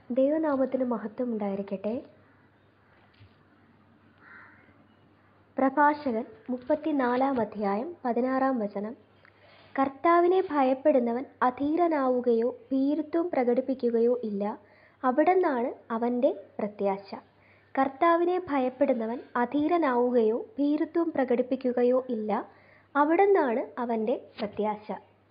ദൈവനാമത്തിന് മഹത്വം ഉണ്ടായിരിക്കട്ടെ പ്രഭാഷകൻ മുപ്പത്തിനാലാം അധ്യായം പതിനാറാം വചനം കർത്താവിനെ ഭയപ്പെടുന്നവൻ അധീരനാവുകയോ ഭീരുത്വം പ്രകടിപ്പിക്കുകയോ ഇല്ല അവിടുന്നാണ് അവൻ്റെ പ്രത്യാശ കർത്താവിനെ ഭയപ്പെടുന്നവൻ അധീരനാവുകയോ ഭീരുത്വം പ്രകടിപ്പിക്കുകയോ ഇല്ല അവിടുന്നാണ് അവൻ്റെ പ്രത്യാശ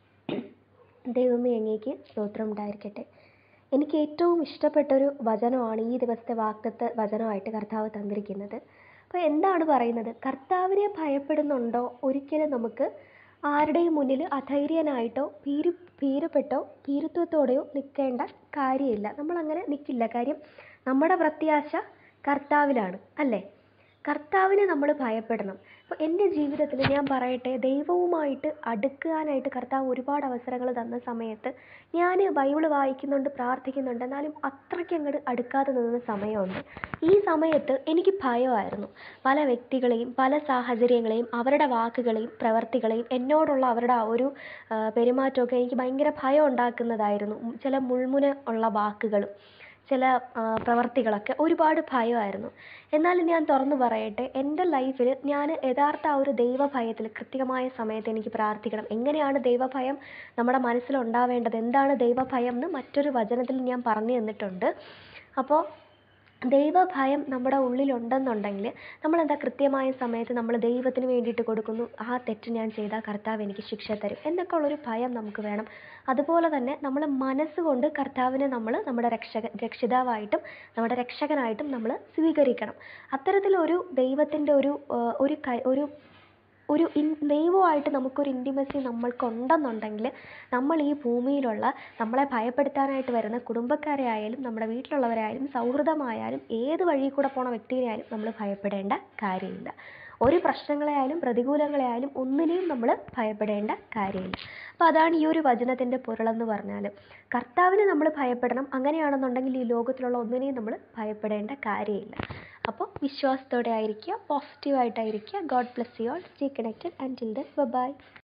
ദൈവമേ അങ്ങേക്ക് സ്തോത്രം ഉണ്ടായിരിക്കട്ടെ എനിക്ക് ഏറ്റവും ഇഷ്ടപ്പെട്ടൊരു വചനമാണ് ഈ ദിവസത്തെ വാക്തത്വ വചനമായിട്ട് കർത്താവ് തന്നിരിക്കുന്നത് അപ്പോൾ എന്താണ് പറയുന്നത് കർത്താവിനെ ഭയപ്പെടുന്നുണ്ടോ ഒരിക്കലും നമുക്ക് ആരുടെയും മുന്നിൽ അധൈര്യനായിട്ടോ ഭീരു ഭീരപ്പെട്ടോ ഭീരുത്വത്തോടെയോ നിൽക്കേണ്ട കാര്യമില്ല നമ്മളങ്ങനെ നിൽക്കില്ല കാര്യം നമ്മുടെ പ്രത്യാശ കർത്താവിലാണ് അല്ലേ കർത്താവിനെ നമ്മൾ ഭയപ്പെടണം അപ്പോൾ എൻ്റെ ജീവിതത്തിൽ ഞാൻ പറയട്ടെ ദൈവവുമായിട്ട് അടുക്കാനായിട്ട് കർത്താവ് ഒരുപാട് അവസരങ്ങൾ തന്ന സമയത്ത് ഞാൻ ബൈബിൾ വായിക്കുന്നുണ്ട് പ്രാർത്ഥിക്കുന്നുണ്ട് എന്നാലും അത്രയ്ക്ക് അങ്ങോട്ട് അടുക്കാതെ നിന്ന സമയമുണ്ട് ഈ സമയത്ത് എനിക്ക് ഭയമായിരുന്നു പല വ്യക്തികളെയും പല സാഹചര്യങ്ങളെയും അവരുടെ വാക്കുകളെയും പ്രവർത്തികളെയും എന്നോടുള്ള അവരുടെ ആ ഒരു പെരുമാറ്റമൊക്കെ എനിക്ക് ഭയങ്കര ഭയം ഉണ്ടാക്കുന്നതായിരുന്നു ചില മുൾമുന ഉള്ള വാക്കുകളും ചില പ്രവർത്തികളൊക്കെ ഒരുപാട് ഭയമായിരുന്നു എന്നാലും ഞാൻ തുറന്നു പറയട്ടെ എൻ്റെ ലൈഫിൽ ഞാൻ യഥാർത്ഥ ആ ഒരു ദൈവഭയത്തിൽ കൃത്യമായ സമയത്ത് എനിക്ക് പ്രാർത്ഥിക്കണം എങ്ങനെയാണ് ദൈവഭയം നമ്മുടെ മനസ്സിലുണ്ടാവേണ്ടത് എന്താണ് ദൈവഭയം എന്ന് മറ്റൊരു വചനത്തിൽ ഞാൻ പറഞ്ഞു തന്നിട്ടുണ്ട് അപ്പോൾ ദൈവഭയം നമ്മുടെ ഉള്ളിലുണ്ടെന്നുണ്ടെങ്കിൽ നമ്മളെന്താ കൃത്യമായ സമയത്ത് നമ്മൾ ദൈവത്തിന് വേണ്ടിയിട്ട് കൊടുക്കുന്നു ആ തെറ്റ് ഞാൻ ചെയ്താൽ കർത്താവ് എനിക്ക് ശിക്ഷ തരും എന്നൊക്കെ ഉള്ളൊരു ഭയം നമുക്ക് വേണം അതുപോലെ തന്നെ നമ്മൾ മനസ്സുകൊണ്ട് കർത്താവിനെ നമ്മൾ നമ്മുടെ രക്ഷക രക്ഷിതാവായിട്ടും നമ്മുടെ രക്ഷകനായിട്ടും നമ്മൾ സ്വീകരിക്കണം അത്തരത്തിലൊരു ദൈവത്തിൻ്റെ ഒരു ഒരു ഒരു ഒരു ഇൻ ദൈവമായിട്ട് നമുക്കൊരു ഇൻറ്റിമസി നമ്മൾക്കുണ്ടെന്നുണ്ടെങ്കിൽ നമ്മൾ ഈ ഭൂമിയിലുള്ള നമ്മളെ ഭയപ്പെടുത്താനായിട്ട് വരുന്ന കുടുംബക്കാരെ ആയാലും നമ്മുടെ വീട്ടിലുള്ളവരായാലും സൗഹൃദമായാലും ഏത് വഴി കൂടെ പോണ വ്യക്തിയെയായാലും നമ്മൾ ഭയപ്പെടേണ്ട കാര്യമില്ല ഒരു പ്രശ്നങ്ങളെയായാലും പ്രതികൂലങ്ങളെയായാലും ഒന്നിനെയും നമ്മൾ ഭയപ്പെടേണ്ട കാര്യമില്ല അപ്പോൾ അതാണ് ഈ ഒരു വചനത്തിൻ്റെ പൊരുളെന്ന് പറഞ്ഞാൽ കർത്താവിനെ നമ്മൾ ഭയപ്പെടണം അങ്ങനെയാണെന്നുണ്ടെങ്കിൽ ഈ ലോകത്തിലുള്ള ഒന്നിനെയും നമ്മൾ ഭയപ്പെടേണ്ട കാര്യമില്ല അപ്പോൾ വിശ്വാസത്തോടെ ആയിരിക്കുക പോസിറ്റീവായിട്ടായിരിക്കുക god bless you all stay connected and till then by